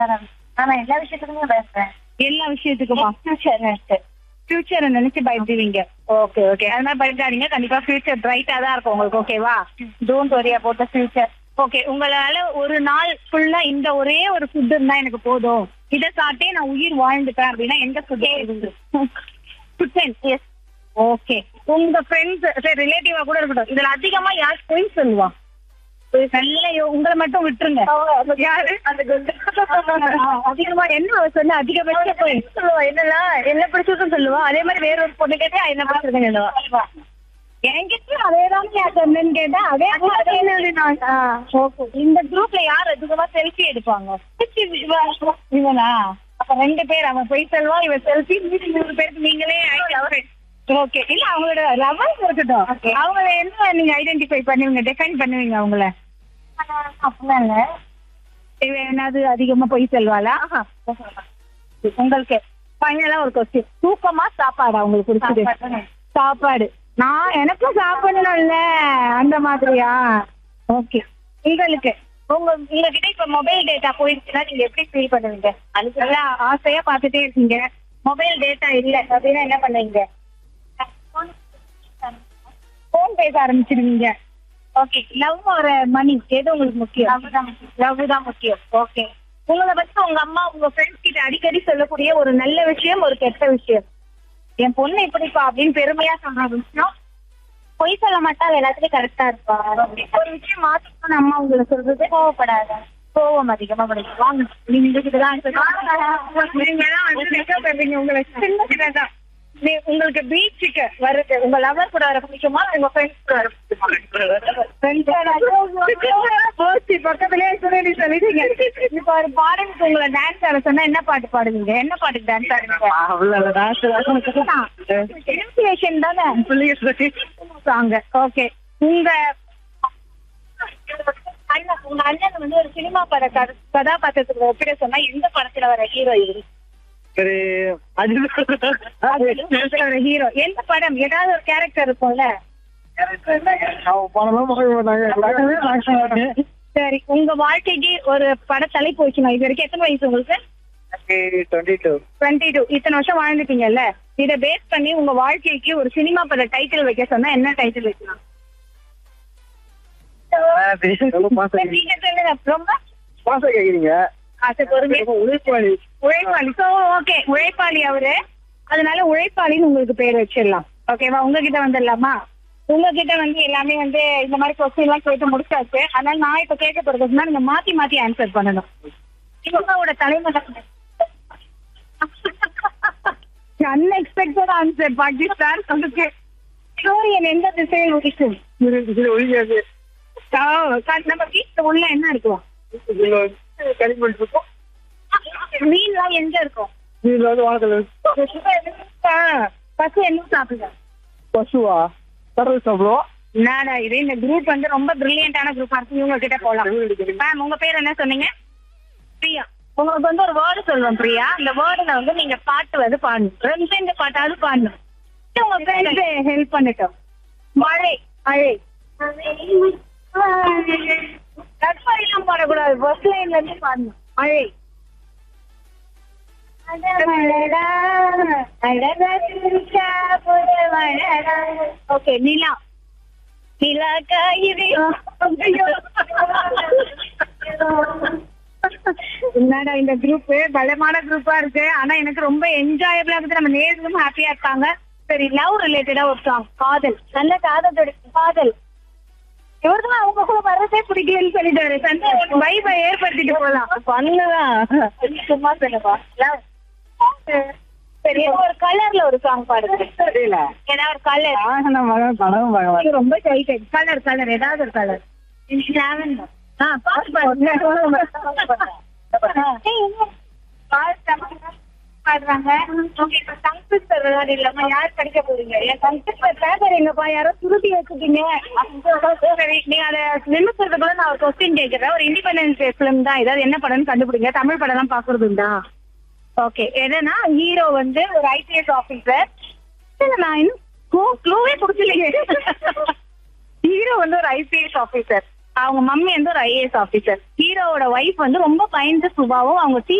ஆனா எல்லா விஷயத்துக்குமே பயப்படுறேன் எல்லா விஷயத்துக்குமா ஃபியூச்சர் ஃபியூச்சரை நினைச்சு பயப்படுவீங்க ஓகே ஓகே அதனால பயப்படாதீங்க கண்டிப்பா ஃபியூச்சர் பிரைட்டா தான் இருக்கும் உங்களுக்கு ஓகேவா don't worry about the future okay உங்களால ஒரு நாள் ஃபுல்லா இந்த ஒரே ஒரு ஃபுட் இருந்தா எனக்கு போதும் இதை சாப்பிட்டே நான் உயிர் வாழ்ந்துட்டேன் அப்படின்னா எந்த ஃபுட் சிக்கன் எஸ் ஓகே உங்க ஃப்ரெண்ட்ஸ் சரி ரிலேட்டிவா கூட இருக்கட்டும் இதுல அதிகமா யார் பொய் சொல்லுவா நல்ல யோ- உங்களை மட்டும் விட்டுருங்க யாரு அந்த குண்டு அதிகமா என்ன அவ சொன்ன அதிகபட்ச பொய் சொல்லுவா என்னன்னா என்ன பிடிச்சிருக்குன்னு சொல்லுவா அதே மாதிரி வேற ஒரு பொண்ணு கேட்டா என்ன பிடிச்சிருக்குன்னு சொல்லுவா என்கிட்ட அதேதான் யார் சொன்னேன்னு கேட்டா அதே அதே மாதிரி நான் ஆ, ஓகே இந்த குரூப்ல யார் அதிகமா செல்ஃபி எடுப்பாங்க இவனா அப்ப ரெண்டு பேர் அவன் போய் செல்வா இவன் செல்ஃபி மீதி மூணு பேருக்கு நீங்களே ஓகே இல்ல அவங்களோட லவர்ஸ் இருக்கட்டும் அவங்கள என்ன நீங்க ஐடென்டிஃபை பண்ணுவீங்க டிஃபைன் பண்ணுவீங்க அவங்கள அப்படிலாம் இல்ல இவன் என்னது அதிகமா போய் செல்வாளா உங்களுக்கு ஃபைனலா ஒரு கொஸ்டின் தூக்கமா சாப்பாடா உங்களுக்கு பிடிச்சது சாப்பாடு. சாப்பாடு நான் எனக்கும் சாப்பிடணும்ல அந்த மாதிரியா ஓகே உங்களுக்கு உங்க உங்ககிட்ட இப்ப மொபைல் டேட்டா போயிருச்சுன்னா நீங்க எப்படி ஃபீல் பண்ணுவீங்க அதுக்கு நல்லா ஆசையா பார்த்துட்டே இருக்கீங்க மொபைல் டேட்டா இல்ல அப்படின்னா என்ன பண்ணுவீங்க போன் பேச ஆரம்பிச்சிருவீங்க ஓகே லவ் ஒரு மணி எது உங்களுக்கு முக்கியம் லவ் தான் முக்கியம் ஓகே உங்களை பத்தி உங்க அம்மா உங்க ஃப்ரெண்ட்ஸ் கிட்ட அடிக்கடி சொல்லக்கூடிய ஒரு நல்ல விஷயம் ஒரு கெட்ட விஷயம் என் பொண்ணு இப்படிப்பா அப்படின்னு பெருமையா சொல்ற விஷயம் பொய் சொல்ல மாட்டா அவ எல்லாத்துலயும் கரெக்டா இருப்பா ஒரு விஷயம் மாத்திக்கணும் அம்மா உங்களை சொல்றது கோவப்படாத கோவம் அதிகமா கிடைக்கும் வாங்க நீங்க கிட்ட தான் நீங்க தான் வந்து makeup எடுப்பீங்க. உங்களை சின்ன சின்னதான் நீ- உங்களுக்கு பீச்சுக்கு வருது உங்க லவர் கூட வர பிடிக்குமா உங்க ஃப்ரெண்ட்ஸ் கூட வர பிடிக்குமா போச்சு பக்கத்துலயே சுரேடி சொல்லிட்டீங்க இப்ப ஒரு பாடலுக்கு உங்களை டான்ஸ் ஆட சொன்னா என்ன பாட்டு பாடுவீங்க என்ன பாட்டுக்கு டான்ஸ் ஆடுவீங்க இன்ஸ்பிரேஷன் தானே சாங் ஓகே உங்க அண்ணன் உங்க அண்ணன் வந்து ஒரு சினிமா பட கத- கதாபாத்திரத்துக்கு ஒப்பிட சொன்னா எந்த படத்துல வர ஹீரோ இது சரி ஒரு ஹீரோ எந்த படம் ஏதாவது ஒரு கேரக்டர் இருக்கும்ல பணம்லாம் பார்க்க மாட்டாங்க சரி உங்க வாழ்க்கைக்கு ஒரு பட தலைப்பு வச்சுக்கணும் இது வரைக்கும் எத்தனை வயசு உங்களுக்கு டுவெண்ட்டி டூ டுவெண்ட்டி டூ இத்தனை வருஷம் வாழ்ந்துட்டீங்கல்ல இதை பேஸ் பண்ணி உங்க வாழ்க்கைக்கு ஒரு சினிமா பட டைட்டில் வைக்க சொன்னா என்ன டைட்டில் வைக்கலாம் சரி, நீங்க சொல்லுங்க ரொம்ப பாசம் கேக்குறீங்க ஆசை பொறுமை உழைப்பாளி உழைப்பாளி சோ ஓகே உழைப்பாளி அவரு அதனால உழைப்பாளின்னு உங்களுக்கு பேர் வச்சிடலாம் ஓகேவா உங்ககிட்ட வந்துடலாமா உங்ககிட்ட வந்து எல்லாமே வந்து இந்த மாதிரி கொஸ்டின் எல்லாம் கேட்டு முடிச்சாச்சு அதனால நான் இப்ப கேட்க போறதுக்குன்னா நீங்க மாத்தி மாத்தி ஆன்சர் பண்ணணும் இவங்களோட தலைமுறை அன்எக்ஸ்பெக்டட் ஆன்சர் பாகிஸ்தான் உங்களுக்கு சூரியன் எந்த திசையில் உதிக்கும் ஒழிக்காது ஆ, க- நம்ம வீட்டுல உள்ள என்ன இருக்கும் கனிமொழி இருக்கும் மீன்லாம் எங்க இருக்கும் நீங்க வந்து வாரத்தில் பசு என்ன சாப்பிடுங்க பசுவா கடல் சாப்பிடுவோம் என்னடா இது இந்த குரூப் வந்து ரொம்ப பிரில்லியண்டான குரூப்பா இருக்கு இவங்க கிட்ட போலாம் மேம் உங்க பேர் என்ன சொன்னீங்க பிரியா உங்களுக்கு வந்து ஒரு வேர்டு சொல்லுவேன் பிரியா அந்த வேர்டுல வந்து நீங்க பாட்டு வந்து பாடணும் ரெண்டு ரெண்டு பாட்டாவது பாடணும் இது உங்க ஃப்ரெண்ட்ஸ் ஹெல்ப் பண்ணிட்டோம் மழை அழை கட்பாடிலாம் பாடக்கூடாது ஃபர்ஸ்ட் லைன்ல இருந்து பாடணும் மழை ஓகே நிலா நிலா காயுது என்னடா இந்த குரூப் பலமான குரூப்பா இருக்கு ஆனா எனக்கு ரொம்ப என்ஜாயபிளா இருக்குது நம்ம நேர்களும் ஹாப்பியா இருக்காங்க சரி லவ் ரிலேட்டடா ஒரு சாங் காதல் நல்ல காதல் காதல் இவருதான் அவங்க கூட வர்றதே பிடிக்கலன்னு சொல்லிட்டாரு சண்டை வைபை ஏற்படுத்திட்டு போலாம் பண்ணுதான் சும்மா சொல்லுவா love. சரி ஏதோ ஒரு கலர்ல ஒரு சாங் பாடுங்க தெரியல ஏதாவது ஒரு கலர் வாகன மகன் பணம் பகவான் இது ரொம்ப சைட்டட் கலர் கலர் ஏதாவது ஒரு கலர் லாவெண்டர் ஆ பாட்டு பாடுங்க பாடுறாங்க ஓகே இப்ப சங்ஸ்கிருத் விளையாடி இல்லாம யார் கிடைக்க போறீங்க என் சங்ஸ்கிருத் பேப்பர் எங்கப்பா யாரோ சுருட்டி வச்சுட்டீங்க சரி நீங்க அதை நிமிஷத்துக்குள்ள நான் ஒரு கொஸ்டின் கேட்கிறேன் ஒரு இண்டிபெண்டன்ஸ் ஃபிலிம் தான் ஏதாவது என்ன படம்னு கண்டுபிடிங்க தமிழ் படம் எல்லாம் பாக்குறது உண்டா ஓகே என்னன்னா ஹீரோ வந்து ஒரு ஐபிஎஸ் ஆபீசர் இல்ல நான் இன்னும் க்ளூவே கொடுக்கலையே ஹீரோ வந்து ஒரு ஐபிஎஸ் ஆபீசர் அவங்க மம்மி வந்து ஒரு ஐஏஎஸ் ஆபீசர் ஹீரோவோட ஒய்ஃப் வந்து ரொம்ப பயந்து சுபாவும் அவங்க